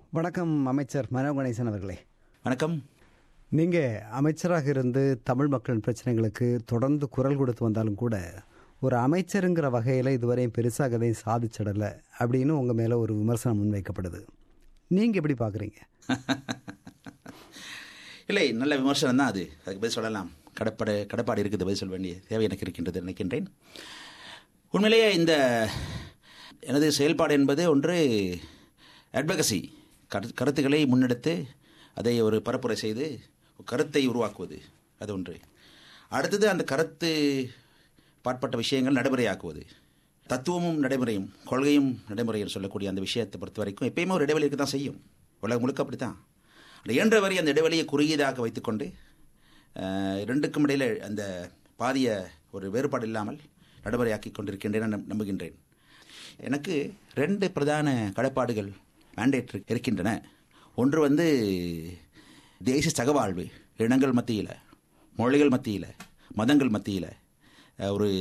வணக்கம் அமைச்சர் மனோ கணேசன் அவர்களே வணக்கம் நீங்கள் அமைச்சராக இருந்து தமிழ் மக்களின் பிரச்சனைகளுக்கு தொடர்ந்து குரல் கொடுத்து வந்தாலும் கூட ஒரு அமைச்சருங்கிற வகையில் இதுவரையும் பெருசாக எதையும் சாதிச்சிடலை அப்படின்னு உங்கள் மேலே ஒரு விமர்சனம் முன்வைக்கப்படுது நீங்கள் எப்படி பார்க்குறீங்க இல்லை நல்ல விமர்சனம் தான் அது அதுக்கு பதில் சொல்லலாம் கடப்பாடு கடப்பாடு இருக்குது பதில் சொல்ல வேண்டிய தேவை எனக்கு இருக்கின்றது நினைக்கின்றேன் உண்மையிலேயே இந்த எனது செயல்பாடு என்பது ஒன்று அட்வகசி கரு கருத்துக்களை முன்னெடுத்து அதை ஒரு பரப்புரை செய்து கருத்தை உருவாக்குவது அது ஒன்று அடுத்தது அந்த கருத்து பாட்பட்ட விஷயங்கள் நடைமுறையாக்குவது தத்துவமும் நடைமுறையும் கொள்கையும் நடைமுறையும் சொல்லக்கூடிய அந்த விஷயத்தை பொறுத்த வரைக்கும் எப்பயுமே ஒரு இடைவெளி இருக்க தான் செய்யும் உலகம் முழுக்க அப்படி தான் அந்த இயன்ற வரை அந்த இடைவெளியை குறுகியதாக வைத்துக்கொண்டு அஹ், இரண்டுக்கும் இடையில் அந்த பாதிய ஒரு வேறுபாடு இல்லாமல் நடைமுறையாக்கி கொண்டிருக்கின்றேன் நான் நம்ப- நம்புகின்றேன் எனக்கு ரெண்டு பிரதான கடப்பாடுகள் மேண்டேட் இருக்கின்றன ஒன்று வந்து தேசிய சகவாழ்வு இனங்கள் மத்தியில் மொழிகள் மத்தியில் மதங்கள் மத்தியில் அஹ், ஒரு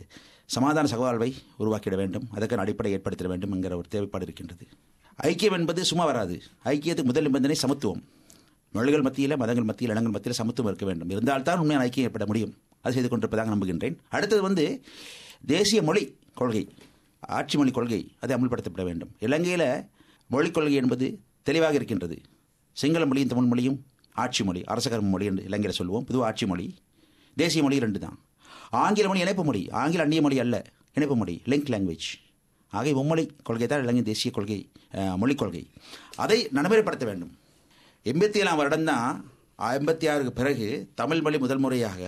சமாதான சகவாழ்வை உருவாக்கிட வேண்டும் அதற்கான அடிப்படை ஏற்படுத்திட வேண்டும் என்கிற ஒரு தேவைப்பாடு இருக்கின்றது ஐக்கியம் என்பது சும்மா வராது ஐக்கியத்துக்கு முதல் நிபந்தனை சமத்துவம் மொழிகள் மத்தியில் மதங்கள் மத்தியில் இனங்கள் மத்தியில் சமத்துவம் இருக்க வேண்டும் இருந்தால்தான் உண்மையான ஐக்கியம் ஏற்பட முடியும் அது செய்து கொண்டிருப்பதாக நம்புகின்றேன் அடுத்தது வந்து தேசிய மொழி கொள்கை ஆட்சி மொழி கொள்கை அதை அமல்படுத்தப்பட வேண்டும் இலங்கையில் மொழிக் கொள்கை என்பது தெளிவாக இருக்கின்றது சிங்கள மொழியும் தமிழ் மொழியும் ஆட்சி மொழி அரசகர்ம மொழி என்று இலங்கையில் சொல்லுவோம் பொதுவாக ஆட்சி மொழி தேசிய மொழி ரெண்டு தான் ஆங்கில மொழி இணைப்பு மொழி ஆங்கில அந்நிய மொழி அல்ல இணைப்பு மொழி லிங்க் லாங்குவேஜ் ஆகிய மும்மொழி கொள்கை தான் இலங்கை தேசிய கொள்கை அஹ், மொழிக் கொள்கை அதை நடைமுறைப்படுத்த வேண்டும் எண்பத்தி ஏழாம் வருடம்தான் ஐம்பத்தி ஆறுக்கு பிறகு தமிழ் மொழி முதல் முறையாக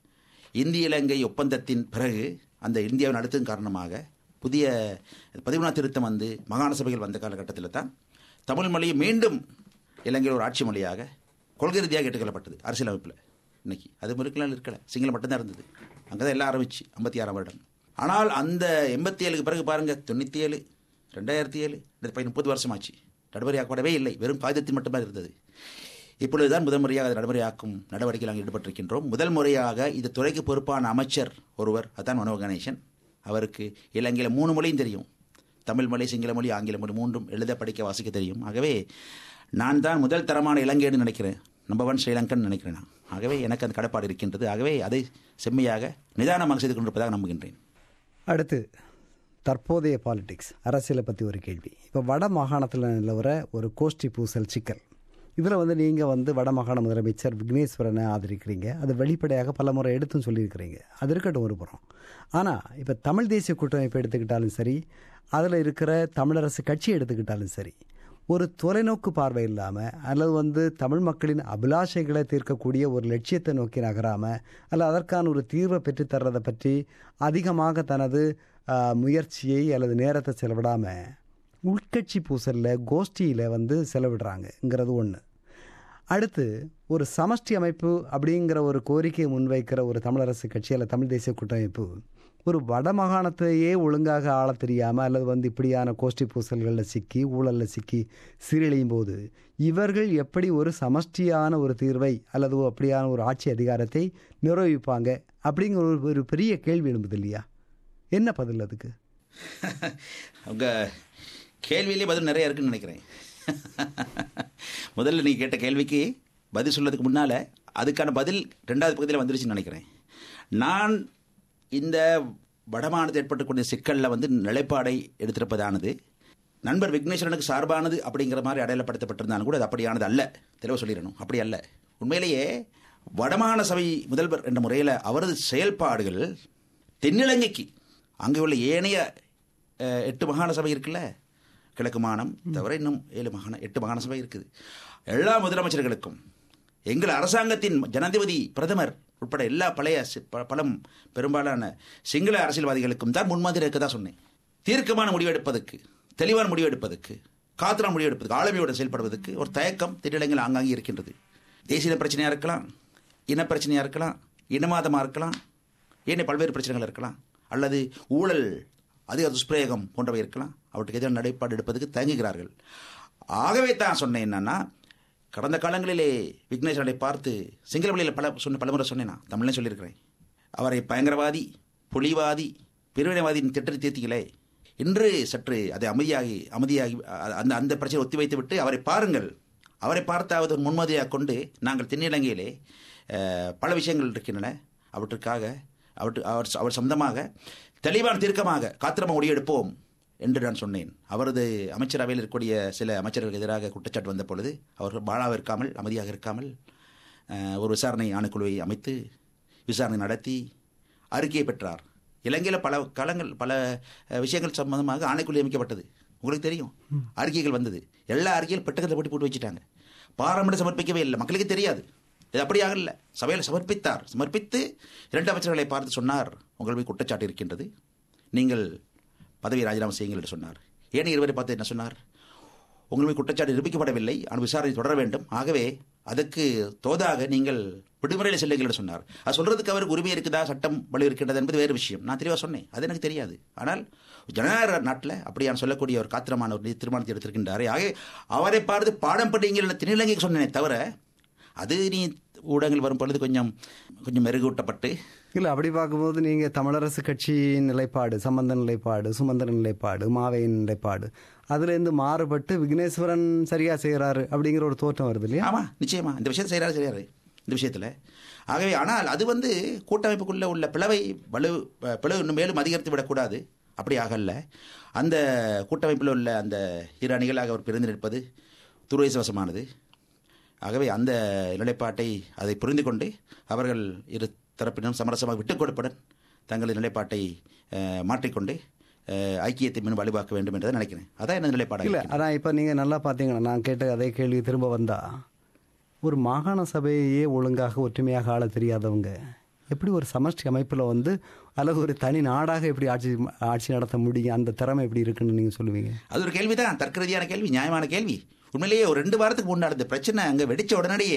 இந்திய இலங்கை ஒப்பந்தத்தின் பிறகு அந்த இந்தியாவின் அடுத்ததன் காரணமாக புதிய பதிமூணாம் திருத்தம் வந்து மாகாண சபைகள் வந்த காலகட்டத்தில் தான் தமிழ் மொழி மீண்டும் இலங்கையில் ஒரு ஆட்சி மொழியாக கொள்கை ரீதியாக ஏற்றுக்கொள்ளப்பட்டது அரசியலமைப்பில் இன்னைக்கு அது முறுக்கலாம் இருக்கல சிங்களம் மட்டும்தான் இருந்தது அங்கே தான் எல்லாம் ஆரம்பிச்சு ஐம்பத்தி ஆறாம் வருடம் ஆனால் அந்த எண்பத்தி ஏழுக்கு பிறகு பாருங்க தொண்ணூற்றி ஏழு ரெண்டாயிரத்தி ஏழு இந்த முப்பது வருஷம் ஆச்சு நடைமுறையாக்கப்படவே இல்லை வெறும் காகிதத்தில் மட்டுமே இருந்தது இப்பொழுதுதான் முதல் முறையாக அதை நடைமுறையாக்கும் நடவடிக்கையில் நாங்கள் ஈடுபட்டிருக்கின்றோம் முதல் முறையாக இந்த துறைக்கு பொறுப்பான அமைச்சர் ஒருவர் அதான் மனோ கணேசன் அவருக்கு இலங்கையில் மூணு மொழியும் தெரியும் தமிழ் மொழி சிங்கள மொழி ஆங்கில மொழி மூன்றும் எழுத படிக்க வாசிக்க தெரியும் ஆகவே நான் தான் முதல் தரமான இலங்கைன்னு நினைக்கிறேன் நம்பர் ஒன் ஸ்ரீலங்கன் நினைக்கிறேன் நான் ஆகவே எனக்கு அந்த கடப்பாடு இருக்கின்றது ஆகவே அதை செம்மையாக நிதானமாக செய்து கொண்டிருப்பதாக நம்புகின்றேன் அடுத்து தற்போதைய பாலிடிக்ஸ் அரசியலை பற்றி ஒரு கேள்வி இப்போ வட மாகாணத்தில் நிலவர ஒரு கோஷ்டி பூசல் சிக்கல் இதில் வந்து நீங்கள் வந்து வட மாகாண முதலமைச்சர் விக்னேஸ்வரனை ஆதரிக்கிறீங்க அது வெளிப்படையாக பல முறை எடுத்தும் சொல்லியிருக்கிறீங்க அது இருக்கட்டும் ஒரு புறம் ஆனால் இப்போ தமிழ் தேசிய கூட்டமைப்பு எடுத்துக்கிட்டாலும் சரி அதில் இருக்கிற தமிழரசு கட்சி எடுத்துக்கிட்டாலும் சரி ஒரு தொலைநோக்கு பார்வை இல்லாமல் அல்லது வந்து தமிழ் மக்களின் அபிலாஷைகளை தீர்க்கக்கூடிய ஒரு லட்சியத்தை நோக்கி நகராமல் அல்ல அதற்கான ஒரு தீர்வை பெற்றுத் தர்றதை பற்றி அதிகமாக தனது ஆ, முயற்சியை அல்லது நேரத்தை செலவிடாமல் உள்கட்சி பூசலில் கோஷ்டியில் வந்து செலவிடுறாங்கங்கிறது ஒன்று அடுத்து ஒரு சமஷ்டி அமைப்பு அப்படிங்கிற ஒரு கோரிக்கையை முன்வைக்கிற ஒரு தமிழரசு கட்சி அல்லது தமிழ் தேசிய கூட்டமைப்பு ஒரு வட மாகாணத்தையே ஒழுங்காக ஆளத் தெரியாமல் அல்லது வந்து இப்படியான கோஷ்டி பூசல்களில் சிக்கி ஊழலில் சிக்கி சீரழியும் போது இவர்கள் எப்படி ஒரு சமஷ்டியான ஒரு தீர்வை அல்லது அப்படியான ஒரு ஆட்சி அதிகாரத்தை நிர்வகிப்பாங்க அப்படிங்கிற ஒரு ஒரு பெரிய கேள்வி எழும்புது இல்லையா என்ன பதில் அதுக்கு உங்க கேள்வியிலே பதில் நிறைய இருக்குன்னு நினைக்கிறேன் முதல்ல நீ கேட்ட கேள்விக்கு பதில் சொல்றதுக்கு முன்னால அதுக்கான பதில் ரெண்டாவது பகுதியில் வந்துருச்சுன்னு நினைக்கிறேன் நான் இந்த வடமானது ஏற்பட்டுக்கூடிய சிக்கலில் வந்து நிலைப்பாடை எடுத்திருப்பதானது நண்பர் விக்னேஸ்வரனுக்கு சார்பானது அப்படிங்கிற மாதிரி அடையாளப்படுத்தப்பட்டிருந்தாலும் கூட அது அப்படியானது அல்ல தெளிவாக சொல்லிடணும் அப்படி அல்ல உண்மையிலேயே வடமாகாண சபை முதல்வர் என்ற முறையில் அவரது செயல்பாடுகள் தென்னிலங்கைக்கு அங்கே உள்ள ஏனைய அஹ், எட்டு மாகாண சபை இருக்குல்ல கிழக்கு மாகாணம் தவிர இன்னும் ஏழு மாகாண எட்டு மாகாண சபை இருக்குது எல்லா முதலமைச்சர்களுக்கும் எங்கள் அரசாங்கத்தின் ஜனாதிபதி பிரதமர் உட்பட எல்லா பழைய சி- ப- பலம் பெரும்பாலான சிங்கள அரசியல்வாதிகளுக்கும் தான் முன்மாதிரி இருக்க தான் சொன்னேன் தீர்க்கமான முடிவெடுப்பதற்கு தெளிவான முடிவெடுப்பதற்கு காத்திரான முடிவெடுப்பதற்கு ஆளுமையோடு செயல்படுவதற்கு ஒரு தயக்கம் திடலங்கள் ஆங்காங்கே இருக்கின்றது தேசிய பிரச்சனையாக இருக்கலாம் இன பிரச்சனையாக இருக்கலாம் இனவாதமாக இருக்கலாம் ஏனைய பல்வேறு பிரச்சனைகள் இருக்கலாம் அல்லது ஊழல் அதிக துஷ்பிரயோகம் போன்றவை இருக்கலாம் அவற்றுக்கு எதிரான நடைபாடு எடுப்பதற்கு தயங்குகிறார்கள் ஆகவே தான் சொன்னேன் என்னன்னா கடந்த காலங்களிலே விக்னேஸ்வரனை பார்த்து சிங்கள மொழியில் பல சொன்ன பலமுறை சொன்னேன் நான் தமிழ்லையும் சொல்லியிருக்கிறேன் அவரை பயங்கரவாதி புலிவாதி பிரிவினைவாதியின் திட்டத்தை தீர்த்தீங்களே இன்று சற்று அதை அமைதியாகி அமைதியாகி அ- அந்த அந்த பிரச்சனை ஒத்திவைத்து விட்டு அவரை பாருங்கள் அவரை பார்த்தாவது ஒரு முன்மதியாக கொண்டு நாங்கள் தென்னிலங்கையிலே அஹ், பல விஷயங்கள் இருக்கின்றன அவற்றுக்காக அவற்று அவர் அவர் சொந்தமாக தெளிவான தீர்க்கமாக காத்திரமா ஒடியெடுப்போம் என்று நான் சொன்னேன் அவரது அமைச்சரவையில் இருக்கக்கூடிய சில அமைச்சர்களுக்கு எதிராக குற்றச்சாட்டு வந்த பொழுது அவர்கள் பாழாக இருக்காமல் அமைதியாக இருக்காமல் அஹ், ஒரு விசாரணை ஆணைக்குழுவை அமைத்து விசாரணை நடத்தி அறிக்கையை பெற்றார் இலங்கையில் பல களங்கள் பல அஹ், விஷயங்கள் சம்பந்தமாக ஆணைக்குழு அமைக்கப்பட்டது உங்களுக்கு தெரியும் அறிக்கைகள் வந்தது எல்லா அறிக்கையும் பெட்டகத்தில் போட்டு போட்டு வச்சுட்டாங்க பாராமரியம் சமர்ப்பிக்கவே இல்லை மக்களுக்கு தெரியாது இது அப்படியாக இல்லை சபையில் சமர்ப்பித்தார் சமர்ப்பித்து இரண்டு அமைச்சர்களை பார்த்து சொன்னார் உங்கள் மீது குற்றச்சாட்டு இருக்கின்றது நீங்கள் பதவி ராஜினாமா செய்யுங்கள் என்று சொன்னார் ஏன் இருவரை பார்த்து என்ன சொன்னார் உங்கள் மீது குற்றச்சாட்டு நிரூபிக்கப்படவில்லை ஆனால் விசாரணை தொடர வேண்டும் ஆகவே அதுக்கு தோதாக நீங்கள் விடுமுறையில் செல்லுங்கள் என்று சொன்னார் அது சொல்றதுக்கு அவருக்கு உரிமை இருக்குதா சட்டம் வலு இருக்கின்றது என்பது வேறு விஷயம் நான் தெளிவாக சொன்னேன் அது எனக்கு தெரியாது ஆனால் ஜனநாயக நாட்டில் அப்படியான சொல்லக்கூடிய ஒரு காத்திரமான ஒரு தீர்மானத்தை எடுத்திருக்கின்றாரே ஆகவே அவரை பார்த்து பாடம் படிங்கள் என்று திருநிலங்கைக்கு சொன்னேனே தவிர அது நீ ஊடகங்கள் வரும் பொழுது கொஞ்சம் கொஞ்சம் மெருகூட்டப்பட்டு இல்லை அப்படி பார்க்கும்போது நீங்கள் தமிழரசு கட்சியின் நிலைப்பாடு சம்பந்த நிலைப்பாடு சுமந்திர நிலைப்பாடு மாவையின் நிலைப்பாடு அதுலேருந்து மாறுபட்டு விக்னேஸ்வரன் சரியாக செய்கிறாரு அப்படிங்கிற ஒரு தோற்றம் வருது இல்லையா ஆமா நிச்சயமா இந்த விஷயத்தை செய்கிறாரு செய்கிறாரு இந்த விஷயத்தில் ஆகவே ஆனால் அது வந்து கூட்டமைப்புக்குள்ள உள்ள பிளவை வலு பிளவு இன்னும் மேலும் அதிகரித்து விடக்கூடாது அப்படி ஆகல அந்த கூட்டமைப்பில் உள்ள அந்த இரு அணிகளாக அவர் பிரிந்து நிற்பது துருவசவசமானது ஆகவே அந்த நிலைப்பாட்டை அதை புரிந்து கொண்டு அவர்கள் இரு தரப்பினரும் சமரசமாக விட்டுக் கொடுப்புடன் தங்களது நிலைப்பாட்டை அஹ், மாற்றிக்கொண்டு அஹ், ஐக்கியத்தை மீண்டும் வலுவாக்க வேண்டும் என்றதை நினைக்கிறேன் அதான் எனது நிலைப்பாடாக இல்லை இருக்கிறது. ஆனால் இப்போ நீங்கள் நல்லா பார்த்தீங்கன்னா நான் கேட்ட அதே கேள்வி திரும்ப வந்தா ஒரு மாகாண சபையே ஒழுங்காக ஒற்றுமையாக ஆள தெரியாதவங்க எப்படி ஒரு சமஷ்டி அமைப்பில் வந்து அல்லது ஒரு தனி நாடாக எப்படி ஆட்சி ஆட்சி நடத்த முடியும் அந்த திறமை எப்படி இருக்குன்னு நீங்கள் சொல்லுவீங்க அது ஒரு கேள்விதான் தர்க்க ரீதியான கேள்வி நியாயமான கேள்வி உண்மையிலேயே ஒரு ரெண்டு வாரத்துக்கு முன்னாடி இந்த பிரச்சனை அங்கே வெடிச்ச உடனடியே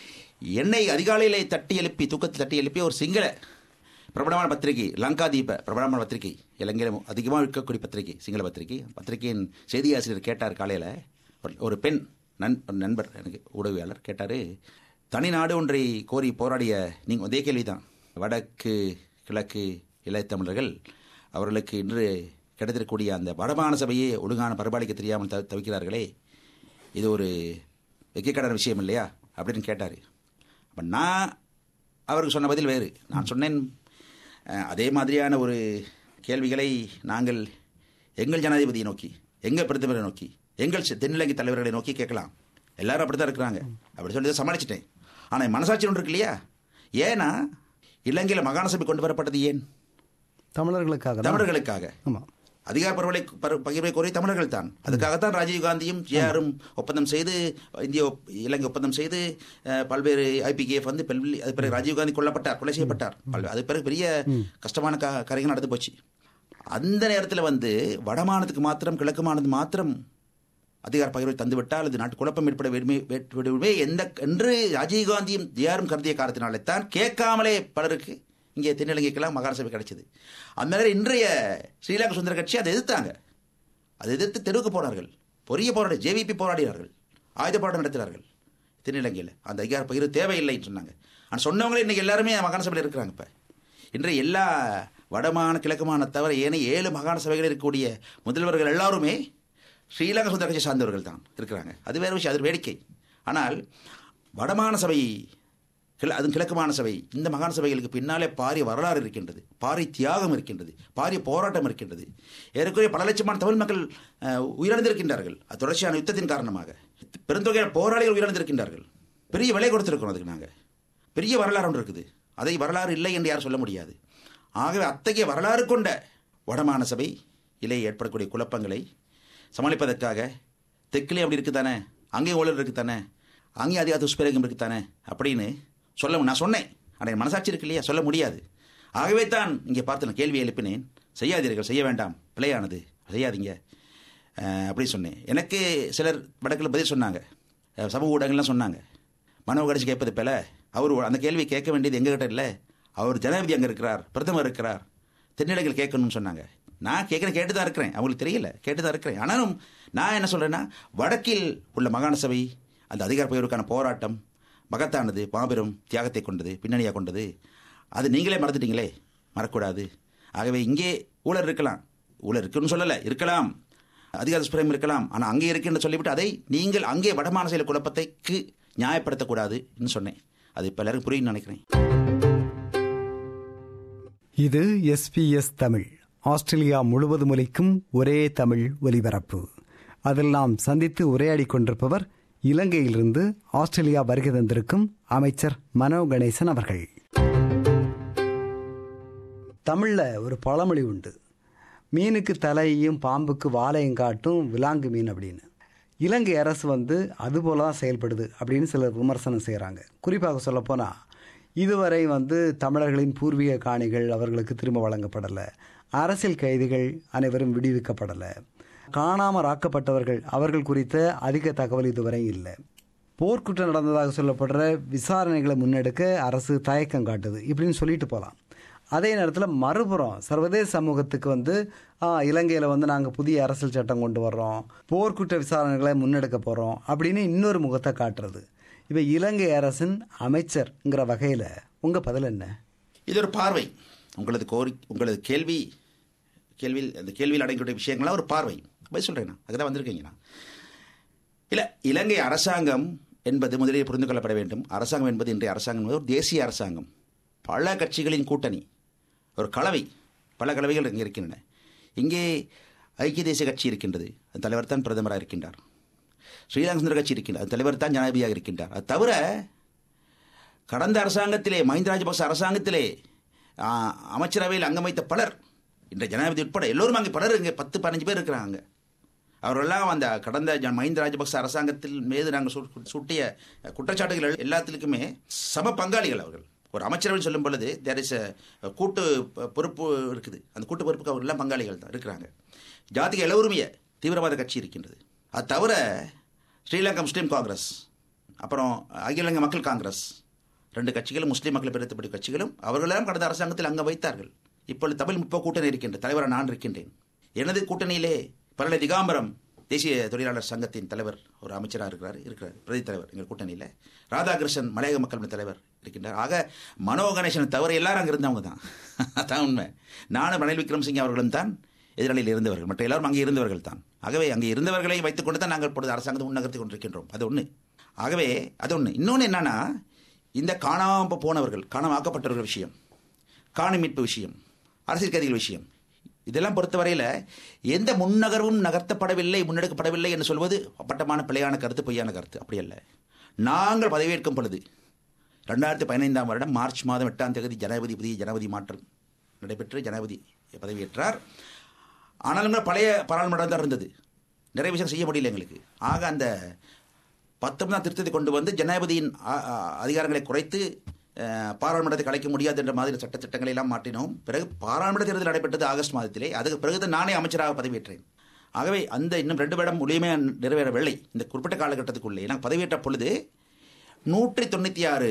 என்னை அதிகாலையிலே தட்டி எழுப்பி தூக்கத்தில் தட்டி எழுப்பி ஒரு சிங்கள பிரபலமான பத்திரிகை லங்காதீப பிரபலமான பத்திரிகை இலங்கையில் அதிகமாக இருக்கக்கூடிய பத்திரிகை சிங்கள பத்திரிகை பத்திரிகையின் செய்தி ஆசிரியர் கேட்டார் காலையில் ஒரு- ஒரு பெண் நண் ஒரு நண்பர் எனக்கு உதவியாளர் கேட்டார் தனிநாடு ஒன்றை கோரி போராடிய நீங்கள் அதே கேள்விதான் வடக்கு கிழக்கு இளையத்தமிழர்கள் அவர்களுக்கு இன்று கிடைத்திருக்கக்கூடிய அந்த வடமாகாண சபையே ஒழுங்கான பரிபாலிக்க தெரியாமல் தவி தவிக்கிறார்களே இது ஒரு வெக்கக்கடான விஷயம் இல்லையா அப்படின்னு கேட்டார் அப்போ நான் அவருக்கு சொன்ன பதில் வேறு நான் சொன்னேன் அஹ், அதே மாதிரியான ஒரு கேள்விகளை நாங்கள் எங்கள் ஜனாதிபதியை நோக்கி எங்கள் பிரதமரை நோக்கி எங்கள் சி- தென்னிலங்கை தலைவர்களை நோக்கி கேட்கலாம் எல்லாரும் அப்படி தான் இருக்கிறாங்க அப்படி சொல்லி தான் சமாளிச்சிட்டேன் ஆனால் மனசாட்சி ஒன்று இருக்கு இல்லையா ஏன்னா இலங்கையில் மாகாண சபை கொண்டு வரப்பட்டது ஏன் தமிழர்களுக்காக தான் தமிழர்களுக்காக ஆமாம் அதிகார பரவலை பர- பகிர்வை கோரி தமிழர்கள் தான் அதுக்காகத்தான் ராஜீவ் காந்தியும் ஜேஆரும் ஒப்பந்தம் செய்து இந்திய ஒப்- இலங்கை ஒப்பந்தம் செய்து அஹ், பல்வேறு ஐபிகேஎஃப் வந்து பல்வேறு அது பிறகு ராஜீவ் காந்தி கொல்லப்பட்டார் கொலை செய்யப்பட்டார் பல்வே- அது பிறகு பெரிய கஷ்டமான க கரைகள் நடந்து போச்சு அந்த நேரத்தில் வந்து வடமானத்துக்கு மாத்திரம் கிழக்கு மாநிலத்துக்கு மாத்திரம் அதிகார பகிர்வை தந்துவிட்டால் அது நாட்டு குழப்பம் ஏற்பட விடுமே- விடுமே எந்த என்று ராஜீவ் காந்தியும் ஜேஆரும் கருதிய காரணத்தினாலே தான் கேட்காமலே பலருக்கு இங்கே தென்னிலங்கைக்கெல்லாம் மாகாண சபை கிடைச்சது அந்த மாதிரி இன்றைய ஸ்ரீலங்கா சுந்தர கட்சி அதை எதிர்த்தாங்க அதை எதிர்த்து தெருவுக்கு போனார்கள் பெரிய போராடி ஜேவிபி போராடினார்கள் ஆயுத போராட்டம் நடத்தினார்கள் தென்னிலங்கையில் அந்த அதிகார பகிர்வு தேவையில்லைன்னு சொன்னாங்க ஆனால் சொன்னவங்களே இன்னைக்கு எல்லாருமே மாகாண சபையில் இருக்கிறாங்க இப்போ இன்றைய எல்லா வடமான கிழக்குமான தவிர ஏனைய ஏழு மாகாண சபைகளில் இருக்கக்கூடிய முதல்வர்கள் எல்லாருமே ஸ்ரீலங்கா சுந்தர கட்சி சார்ந்தவர்கள் தான் இருக்கிறாங்க அது வேறு விஷயம் அது வேடிக்கை ஆனால் வடமாகாண சபை கிழ அதுவும் கிழக்குமான சபை இந்த மாகாண சபைகளுக்கு பின்னாலே பாரிய வரலாறு இருக்கின்றது பாரிய தியாகம் இருக்கின்றது பாரிய போராட்டம் இருக்கின்றது ஏறக்குறைய பல லட்சமான தமிழ் மக்கள் அஹ், உயிரிழந்திருக்கின்றார்கள் அது தொடர்ச்சியான யுத்தத்தின் காரணமாக பெருந்தொகையான போராளிகள் உயிரிழந்திருக்கின்றார்கள் பெரிய விலை கொடுத்திருக்கிறோம் அதுக்கு நாங்கள் பெரிய வரலாறு ஒன்று இருக்குது அதை வரலாறு இல்லை என்று யாரும் சொல்ல முடியாது ஆகவே அத்தகைய வரலாறு கொண்ட வடமாகாண சபை இலை ஏற்படக்கூடிய குழப்பங்களை சமாளிப்பதற்காக தெற்கிலே அப்படி இருக்குதானே அங்கேயும் ஊழல் இருக்குதானே அங்கேயும் அதிகார துஷ்பிரயோகம் இருக்குதானே அப்படின்னு சொல்ல நான் சொன்னேன் ஆனால் என் மனசாட்சி இருக்கு இல்லையா சொல்ல முடியாது ஆகவே தான் இங்கே பார்த்து நான் கேள்வி எழுப்பினேன் செய்யாதீர்கள் செய்ய வேண்டாம் பிழையானது செய்யாதீங்க அஹ், அப்படி சொன்னேன் எனக்கு சிலர் வடக்கில் பதில் சொன்னாங்க அஹ், சமூக ஊடகங்கள்லாம் சொன்னாங்க மனோ கடைசி கேட்பது போல அவர் அந்த கேள்வி கேட்க வேண்டியது எங்ககிட்ட இல்லை அவர் ஜனாதிபதி அங்கே இருக்கிறார் பிரதமர் இருக்கிறார் தென்னிலங்கையில் கேட்கணும்னு சொன்னாங்க நான் கேட்குறேன் கேட்டு தான் இருக்கிறேன் அவங்களுக்கு தெரியல கேட்டு தான் இருக்கிறேன் ஆனாலும் நான் என்ன சொல்கிறேன்னா வடக்கில் உள்ள மாகாண சபை அந்த அதிகார பகிர்வுக்கான போராட்டம் மகத்தானது மாபெரும் தியாகத்தை கொண்டது பின்னணியாக கொண்டது அது நீங்களே மறந்துட்டீங்களே மறக்கூடாது ஆகவே இங்கே ஊழல் இருக்கலாம் ஊழல் இருக்குன்னு சொல்லலை இருக்கலாம் அதிகார துஷ்பிரயோகம் இருக்கலாம் ஆனால் அங்கே இருக்குன்னு சொல்லிவிட்டு அதை நீங்கள் அங்கே வடமாநில குழப்பத்தைக்கு நியாயப்படுத்தக்கூடாதுன்னு சொன்னேன் அது இப்போ எல்லாருக்கும் புரியும்னு நினைக்கிறேன் இது எஸ்பிஎஸ் தமிழ் ஆஸ்திரேலியா முழுவதும் ஒலிக்கும் ஒரே தமிழ் ஒலிபரப்பு அதில் நாம் சந்தித்து உரையாடி கொண்டிருப்பவர் இலங்கையிலிருந்து ஆஸ்திரேலியா வருகை தந்திருக்கும் அமைச்சர் மனோ கணேசன் அவர்கள் தமிழில் ஒரு பழமொழி உண்டு மீனுக்கு தலையையும் பாம்புக்கு வாழையும் காட்டும் விலாங்கு மீன் அப்படின்னு இலங்கை அரசு வந்து அதுபோல தான் செயல்படுது அப்படின்னு சிலர் விமர்சனம் செய்கிறாங்க குறிப்பாக சொல்லப்போனால் இதுவரை வந்து தமிழர்களின் பூர்வீக காணிகள் அவர்களுக்கு திரும்ப வழங்கப்படலை அரசியல் கைதிகள் அனைவரும் விடுவிக்கப்படலை காணாமற் ஆக்கப்பட்டவர்கள் அவர்கள் குறித்த அதிக தகவல் இதுவரை இல்லை போர்க்குற்றம் நடந்ததாக சொல்லப்படுற விசாரணைகளை முன்னெடுக்க அரசு தயக்கம் காட்டுது இப்படின்னு சொல்லிட்டு போகலாம் அதே நேரத்தில் மறுபுறம் சர்வதேச சமூகத்துக்கு வந்து இலங்கையில் வந்து நாங்கள் புதிய அரசியல் சட்டம் கொண்டு வர்றோம் போர்க்குற்ற விசாரணைகளை முன்னெடுக்க போகிறோம் அப்படின்னு இன்னொரு முகத்தை காட்டுறது இப்போ இலங்கை அரசின் அமைச்சர்ங்கிற வகையில் உங்கள் பதில் என்ன இது ஒரு பார்வை உங்களது கோரி உங்களது கேள்வி கேள்வியில் அந்த கேள்வியில் அடங்கிய விஷயங்கள்லாம் ஒரு பார்வை போய் சொல்கிறேன் நான் அதுதான் வந்திருக்கீங்கண்ணா இல்லை இலங்கை அரசாங்கம் என்பது முதலில் புரிந்து கொள்ளப்பட வேண்டும் அரசாங்கம் என்பது இன்றைய அரசாங்கம் என்பது ஒரு தேசிய அரசாங்கம் பல கட்சிகளின் கூட்டணி ஒரு கலவை பல கலவைகள் இங்கே இருக்கின்றன இங்கே ஐக்கிய தேசிய கட்சி இருக்கின்றது அந்த தலைவர் தான் பிரதமராக இருக்கின்றார் ஸ்ரீலங்கா சுந்தர கட்சி இருக்கின்றார் அந்த தலைவர் தான் ஜனாதிபதியாக இருக்கின்றார் அது தவிர கடந்த அரசாங்கத்திலே மஹிந்த ராஜபக்ச அரசாங்கத்திலே அமைச்சரவையில் அங்கம் வைத்த பலர் இன்றைய ஜனாதிபதி உட்பட எல்லோரும் அங்கே பலர் இங்கே பத்து பதினஞ்சு பேர் இருக்கிறாங்க அவரெல்லாம் அந்த கடந்த மஹிந்த ராஜபக்ச அரசாங்கத்தில் மீது நாங்கள் சுட்டிய குற்றச்சாட்டுகள் எல்லாத்திலுக்குமே சம பங்காளிகள் அவர்கள் ஒரு அமைச்சரவை சொல்லும் பொழுது தேர் இஸ் கூட்டு பொறுப்பு இருக்குது அந்த கூட்டு பொறுப்புக்கு அவர் எல்லாம் பங்காளிகள் தான் இருக்கிறாங்க ஜாதிக எல்லோருமைய தீவிரவாத கட்சி இருக்கின்றது அது தவிர ஸ்ரீலங்கா முஸ்லீம் காங்கிரஸ் அப்புறம் அகில இலங்கை மக்கள் காங்கிரஸ் ரெண்டு கட்சிகளும் முஸ்லீம் மக்கள் பிரித்தப்பட்ட கட்சிகளும் அவர்களெல்லாம் கடந்த அரசாங்கத்தில் அங்கே வைத்தார்கள் இப்பொழுது தமிழ் முற்போக்கு கூட்டணி இருக்கின்ற தலைவராக நான் இருக்கின்றேன் எனது கூட்டணியிலே பரளை திகாம்பரம் தேசிய தொழிலாளர் சங்கத்தின் தலைவர் ஒரு அமைச்சராக இருக்கிறார் இருக்கிறார் பிரதி தலைவர் எங்கள் கூட்டணியில் ராதாகிருஷ்ணன் மலையக மக்கள் தலைவர் இருக்கின்றார் ஆக மனோ கணேசனை தவிர எல்லாரும் அங்கே இருந்தவங்க தான் அதான் உண்மை நானும் ரணில் விக்ரமசிங்க அவர்களும் தான் எதிராளியில் இருந்தவர்கள் மற்ற எல்லாரும் அங்கே இருந்தவர்கள் தான் ஆகவே அங்கே இருந்தவர்களை வைத்துக்கொண்டு தான் நாங்கள் இப்பொழுது அரசாங்கத்தை முன்னகர்த்தி கொண்டிருக்கின்றோம் அது ஒன்று ஆகவே அது ஒன்று இன்னொன்று என்னன்னா இந்த காணாமல் போனவர்கள் காணாமாக்கப்பட்டவர்கள் விஷயம் காணி மீட்பு விஷயம் அரசியல் கைதிகள் விஷயம் இதெல்லாம் பொறுத்தவரையில் எந்த முன்னகர்வும் நகர்த்தப்படவில்லை முன்னெடுக்கப்படவில்லை என்று சொல்வது அப்பட்டமான பிழையான கருத்து பொய்யான கருத்து அப்படி அல்ல நாங்கள் பதவியேற்கும் பொழுது ரெண்டாயிரத்தி பதினைந்தாம் வருடம் மார்ச் மாதம் எட்டாம் தேதி ஜனாதிபதி புதிய ஜனாதிபதி மாற்றம் நடைபெற்று ஜனாதிபதி பதவியேற்றார் ஆனாலும் பழைய பாராளுமன்றம் தான் இருந்தது நிறைய விஷயம் செய்ய முடியல எங்களுக்கு ஆக அந்த பத்தொன்பதாம் திருத்தத்தை கொண்டு வந்து ஜனாதிபதியின் அதிகாரங்களை குறைத்து பாராளுமன்றத்தை கலைக்க முடியாது என்ற மாதிரி சட்டத்திட்டங்களை எல்லாம் மாற்றினோம் பிறகு பாராளுமன்ற தேர்தல் நடைபெற்றது ஆகஸ்ட் மாதத்திலே அதுக்கு பிறகு நானே அமைச்சராக பதவியேற்றேன் ஆகவே அந்த இன்னும் ரெண்டு வருடம் முழுமையாக நிறைவேறவில்லை இந்த குறிப்பிட்ட காலகட்டத்துக்குள்ளே நான் பதவியேற்ற பொழுது நூற்றி தொண்ணூற்றி ஆறு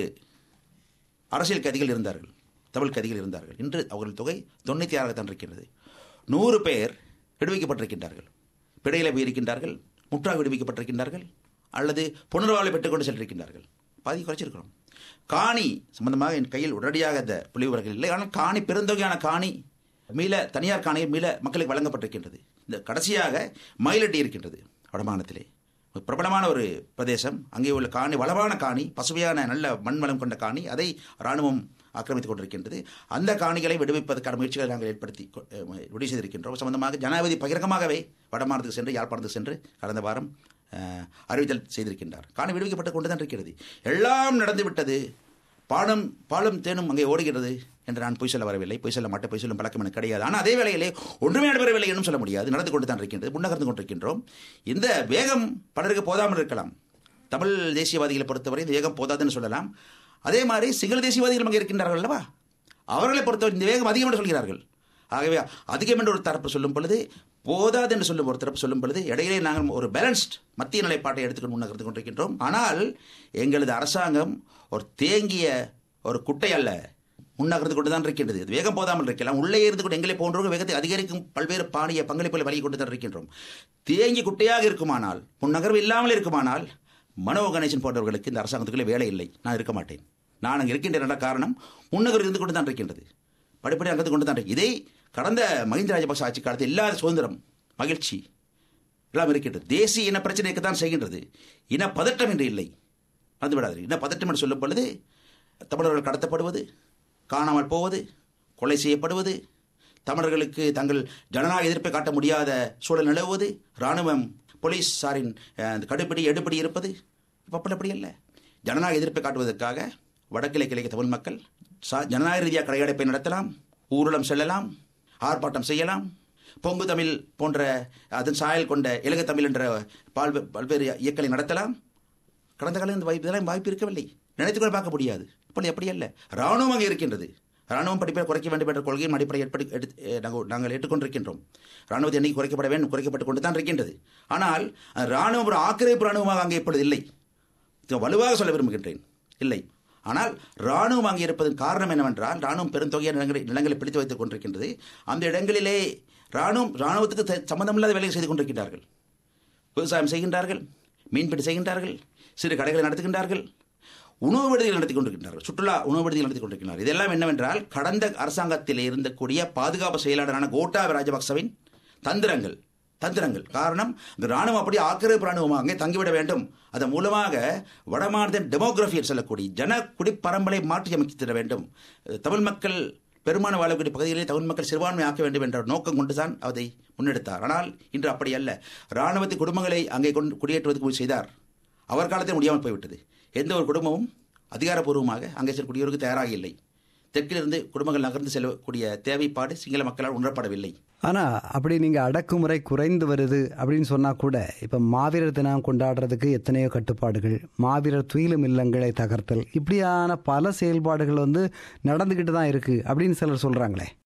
அரசியல் கைதிகள் இருந்தார்கள் தமிழ் கைதிகள் இருந்தார்கள் இன்று அவர்கள் தொகை தொண்ணூற்றி ஆறாக தான் இருக்கின்றது நூறு பேர் விடுவிக்கப்பட்டிருக்கின்றார்கள் பிடையில போயிருக்கின்றார்கள் முற்றாக விடுவிக்கப்பட்டிருக்கின்றார்கள் அல்லது புனர்வாழ்வை பெற்றுக்கொண்டு சென்றிருக்கின்றார்கள் பாதி குறைச்சிருக்கிறோம் காணி சம்பந்தமாக என் கையில் உடனடியாக அந்த புள்ளிவிவரங்கள் இல்லை ஆனால் காணி பெருந்தொகையான காணி மீள தனியார் காணி மீள மக்களுக்கு வழங்கப்பட்டிருக்கின்றது இந்த கடைசியாக மயிலட்டி இருக்கின்றது வடமாநிலத்திலே பிரபலமான ஒரு பிரதேசம் அங்கே உள்ள காணி வளமான காணி பசுமையான நல்ல மண் வளம் கொண்ட காணி அதை இராணுவம் ஆக்கிரமித்துக் கொண்டிருக்கின்றது அந்த காணிகளை விடுவிப்பதற்கான முயற்சிகளை நாங்கள் ஏற்படுத்தி முடிவு செய்திருக்கின்றோம் சம்பந்தமாக ஜனாதிபதி பகிரங்கமாகவே வடமாநிலத்துக்கு சென்று யாழ்ப்பாணத்துக்கு சென்று கடந்த வாரம் அறிவித்தல் செய்திருக்கின்றார் காணி விடுவிக்கப்பட்டு கொண்டு தான் இருக்கிறது எல்லாம் நடந்துவிட்டது பாடம் பாலும் தேனும் அங்கே ஓடுகிறது என்று நான் பொய் சொல்ல வரவில்லை பொய் சொல்ல மாட்டேன் பொய் சொல்லும் பழக்கம் எனக்கு கிடையாது ஆனால் அதே வேளையிலே ஒன்றுமே நடைபெறவில்லை என்றும் சொல்ல முடியாது நடந்து கொண்டு தான் இருக்கின்றது முன்னகர்ந்து கொண்டிருக்கின்றோம் இந்த வேகம் பலருக்கு போதாமல் இருக்கலாம் தமிழ் தேசியவாதிகளை பொறுத்தவரை இந்த வேகம் போதாதுன்னு சொல்லலாம் அதே மாதிரி சிங்கள தேசியவாதிகள் அங்கே இருக்கின்றார்கள் அல்லவா அவர்களை பொறுத்தவரை இந்த வேகம் அதிகம் என்று சொல்கிறார்கள் ஆகவே அதிகம் என்று ஒரு தரப்பு சொல்லும் பொழுது போதாது என்று சொல்லும் ஒரு தரப்பு சொல்லும் பொழுது இடையிலே நாங்கள் ஒரு பேலன்ஸ்ட் மத்திய நிலைப்பாட்டை எடுத்துக்கொண்டு முன்னகர்ந்து கொண்டிருக்கின்றோம் ஆனால் எங்களது அரசாங்கம் ஒரு தேங்கிய ஒரு குட்டை அல்ல முன்னகர்ந்து கொண்டு தான் இருக்கின்றது இது வேகம் போதாமல் இருக்கலாம் உள்ளே இருந்து கொண்டு எங்களை போன்றவர்கள் வேகத்தை அதிகரிக்கும் பல்வேறு பாணிய பங்களிப்புகளை வழங்கி கொண்டு தான் இருக்கின்றோம் தேங்கி குட்டையாக இருக்குமானால் முன்னகர்வு இல்லாமல் இருக்குமானால் மனோ கணேசன் போன்றவர்களுக்கு இந்த அரசாங்கத்துக்குள்ளே வேலை இல்லை நான் இருக்க மாட்டேன் நான் அங்கே இருக்கின்ற காரணம் முன்னகர் இருந்து கொண்டு தான் இருக்கின்றது படிப்படி அங்கே கொண்டு தான் இதை கடந்த மஹிந்த ராஜபக்ச ஆட்சி காலத்தில் இல்லாத சுதந்திரம் மகிழ்ச்சி எல்லாம் இருக்கின்றது தேசிய இன பிரச்சனைக்கு தான் செய்கின்றது இன பதட்டம் என்று இல்லை மறந்து விடாது இன பதட்டம் என்று சொல்லும் பொழுது தமிழர்கள் கடத்தப்படுவது காணாமல் போவது கொலை செய்யப்படுவது தமிழர்களுக்கு தங்கள் ஜனநாயக எதிர்ப்பை காட்ட முடியாத சூழல் நிலவுவது இராணுவம் போலீஸாரின் அஹ், கடுபிடி எடுபடி இருப்பது இப்போ அப்படி அப்படி இல்லை ஜனநாயக எதிர்ப்பை காட்டுவதற்காக வடக்கிழக்கு கிழக்கு தமிழ் மக்கள் சா ஜனநாயக ரீதியாக கடையடைப்பை நடத்தலாம் ஊர்வலம் செல்லலாம் ஆர்ப்பாட்டம் செய்யலாம் பொங்கு தமிழ் போன்ற அதன் சாயல் கொண்ட இலங்கை தமிழ் என்ற பால்வே பல்வேறு இயக்கங்களை நடத்தலாம் கடந்த காலம் இந்த வாய்ப்பு இதெல்லாம் வாய்ப்பு இருக்கவில்லை நினைத்து கூட பார்க்க முடியாது இப்படி அப்படி அல்ல ராணுவம் அங்கே இருக்கின்றது ராணுவம் படிப்பை குறைக்க வேண்டும் என்ற கொள்கையின் அடிப்படை ஏற்படி எடுத்து அஹ், நாங்கள் நாங்கள் ஏற்றுக்கொண்டிருக்கின்றோம் ராணுவத்தை எண்ணிக்கை குறைக்கப்பட வேண்டும் குறைக்கப்பட்டு கொண்டு தான் இருக்கின்றது ஆனால் அஹ், ராணுவம் ஒரு ஆக்கிரமிப்பு ராணுவமாக அங்கே இப்பொழுது இல்லை இதை வலுவாக சொல்ல விரும்புகின்றேன் இல்லை ஆனால் ராணுவம் அங்கே இருப்பதன் காரணம் என்னவென்றால் ராணுவம் பெருந்தொகையான நிலங்களை நிலங்களை பிடித்து வைத்துக் கொண்டிருக்கின்றது அந்த இடங்களிலே ராணுவம் ராணுவத்துக்கு த- சம்பந்தமில்லாத வேலையை செய்து கொண்டிருக்கிறார்கள் விவசாயம் செய்கின்றார்கள் மீன்பிடி செய்கின்றார்கள் சிறு கடைகளை நடத்துகின்றார்கள் உணவு விடுதிகள் நடத்தி கொண்டிருக்கின்றார்கள் சுற்றுலா உணவு விடுதிகள் நடத்தி கொண்டிருக்கிறார்கள் இதெல்லாம் என்னவென்றால் கடந்த அரசாங்கத்தில் இருந்தக்கூடிய பாதுகாப்பு செயலாளரான கோட்டாபய ராஜபக்சவின் தந்திரங்கள் தந்திரங்கள் காரணம் இந்த ராணுவம் அப்படியே ஆக்கிரமிப்பு ராணுவமாக அங்கே தங்கிவிட வேண்டும் அதன் மூலமாக வடமாநில டெமோகிராஃபி சொல்லக்கூடிய ஜன குடிப்பரம்பலை மாற்றி அமைத்திட வேண்டும் தமிழ் மக்கள் பெருமான வாழக்கூடிய பகுதிகளில் தமிழ் மக்கள் சிறுபான்மை ஆக்க வேண்டும் என்ற நோக்கம் கொண்டுதான் அதை முன்னெடுத்தார் ஆனால் இன்று அப்படி அல்ல இராணுவத்தின் குடும்பங்களை அங்கே கொண்டு குடியேற்றுவதற்கு முயற்சி செய்தார் அவர் காலத்தில் முடியாமல் போய்விட்டது எந்த ஒரு குடும்பமும் அதிகாரப்பூர்வமாக அங்கே செல்ல குடியோருக்கு தயாராக இல்லை தெற்கிலிருந்து குடும்பங்கள் நகர்ந்து செல்லக்கூடிய தேவைப்பாடு சிங்கள மக்களால் உணரப்படவில்லை ஆனால் அப்படி நீங்கள் அடக்குமுறை குறைந்து வருது அப்படின்னு சொன்னால் கூட இப்போ மாவீரர் தினம் கொண்டாடுறதுக்கு எத்தனையோ கட்டுப்பாடுகள் மாவீரர் துயிலும் இல்லங்களை தகர்த்தல் இப்படியான பல செயல்பாடுகள் வந்து நடந்துக்கிட்டு தான் இருக்குது அப்படின்னு சிலர் சொல்கிறாங்களே